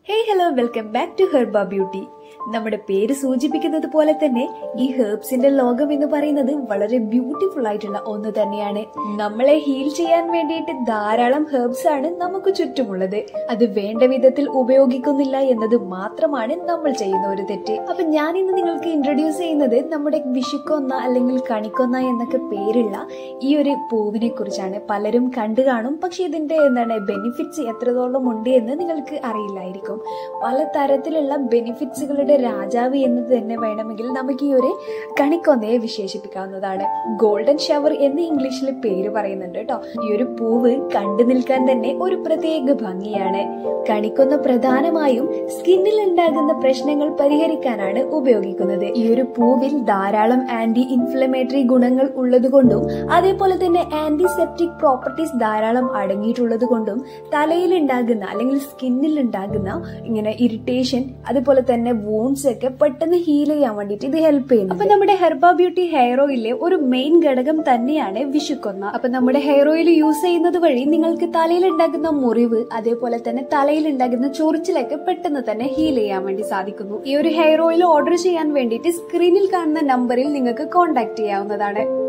hey hello welcome back to Herba Beauty നമ്മുടെ പേര് സൂചിപ്പിക്കുന്നത് പോലെ തന്നെ ഈ ഹെർബ്സിന്റെ ലോകം എന്ന് പറയുന്നത് വളരെ ബ്യൂട്ടിഫുൾ ആയിട്ടുള്ള ഒന്ന് തന്നെയാണ് നമ്മളെ ഹീൽ ചെയ്യാൻ വേണ്ടിയിട്ട് ധാരാളം ഹെർബ്സ് ആണ് നമുക്ക് ചുറ്റുമുള്ളത് അത് വേണ്ട വിധത്തിൽ ഉപയോഗിക്കുന്നില്ല എന്നത് മാത്രമാണ് നമ്മൾ ചെയ്യുന്ന ഒരു തെറ്റ് അപ്പൊ ഞാൻ ഇന്ന് നിങ്ങൾക്ക് ഇൻട്രൊഡ്യൂസ് ചെയ്യുന്നത് നമ്മുടെ വിഷുക്കൊന്ന അല്ലെങ്കിൽ കണിക്കൊന്ന എന്നൊക്കെ പേരുള്ള ഈ ഒരു പൂവിനെ കുറിച്ചാണ് പലരും കണ്ടു കാണും പക്ഷെ ഇതിന്റെ എന്താണ് ബെനിഫിറ്റ്സ് എത്രത്തോളം ഉണ്ട് എന്ന് നിങ്ങൾക്ക് അറിയില്ലായിരിക്കും പല തരത്തിലുള്ള ബെനിഫിറ്റ്സുകളുടെ രാജാവ് എന്നത് തന്നെ വേണമെങ്കിൽ നമുക്ക് ഈ ഒരു കണിക്കൊന്നയെ വിശേഷിപ്പിക്കാവുന്നതാണ് ഗോൾഡൻ ഷവർ എന്ന് ഇംഗ്ലീഷിൽ പേര് പറയുന്നുണ്ട് കേട്ടോ ഈ ഒരു പൂവ് കണ്ടു നിൽക്കാൻ തന്നെ ഒരു പ്രത്യേക ഭംഗിയാണ് കണിക്കൊന്ന പ്രധാനമായും സ്കിന്നിൽ ഉണ്ടാകുന്ന പ്രശ്നങ്ങൾ പരിഹരിക്കാനാണ് ഉപയോഗിക്കുന്നത് ഈ ഒരു പൂവിൽ ധാരാളം ആന്റി ഇൻഫ്ലമേറ്ററി ഗുണങ്ങൾ ഉള്ളതുകൊണ്ടും അതേപോലെ തന്നെ ആന്റിസെപ്റ്റിക് പ്രോപ്പർട്ടീസ് ധാരാളം അടങ്ങിയിട്ടുള്ളത് കൊണ്ടും തലയിൽ ഉണ്ടാകുന്ന അല്ലെങ്കിൽ സ്കിന്നിൽ ഉണ്ടാകുന്ന ഇങ്ങനെ ഇറിറ്റേഷൻ അതുപോലെ തന്നെ വൂൺസ് ഒക്കെ പെട്ടെന്ന് ഹീൽ ചെയ്യാൻ വേണ്ടിയിട്ട് ഇത് ഹെൽപ്പ് ചെയ്യുന്നു അപ്പൊ നമ്മുടെ ഹെർബ ബ്യൂട്ടി ഹെയർ ഓയിലെ ഒരു മെയിൻ ഘടകം തന്നെയാണ് വിഷുക്കൊന്ന അപ്പൊ നമ്മുടെ ഹെയർ ഓയിൽ യൂസ് ചെയ്യുന്നത് വഴി നിങ്ങൾക്ക് തലയിൽ ഉണ്ടാകുന്ന മുറിവ് അതേപോലെ തന്നെ തലയിൽ ഉണ്ടാകുന്ന ചൊറിച്ചിലൊക്കെ പെട്ടെന്ന് തന്നെ ഹീൽ ചെയ്യാൻ വേണ്ടി സാധിക്കുന്നു ഈ ഒരു ഹെയർ ഓയിൽ ഓർഡർ ചെയ്യാൻ വേണ്ടിയിട്ട് സ്ക്രീനിൽ കാണുന്ന നമ്പറിൽ നിങ്ങൾക്ക് കോൺടാക്ട് ചെയ്യാവുന്നതാണ്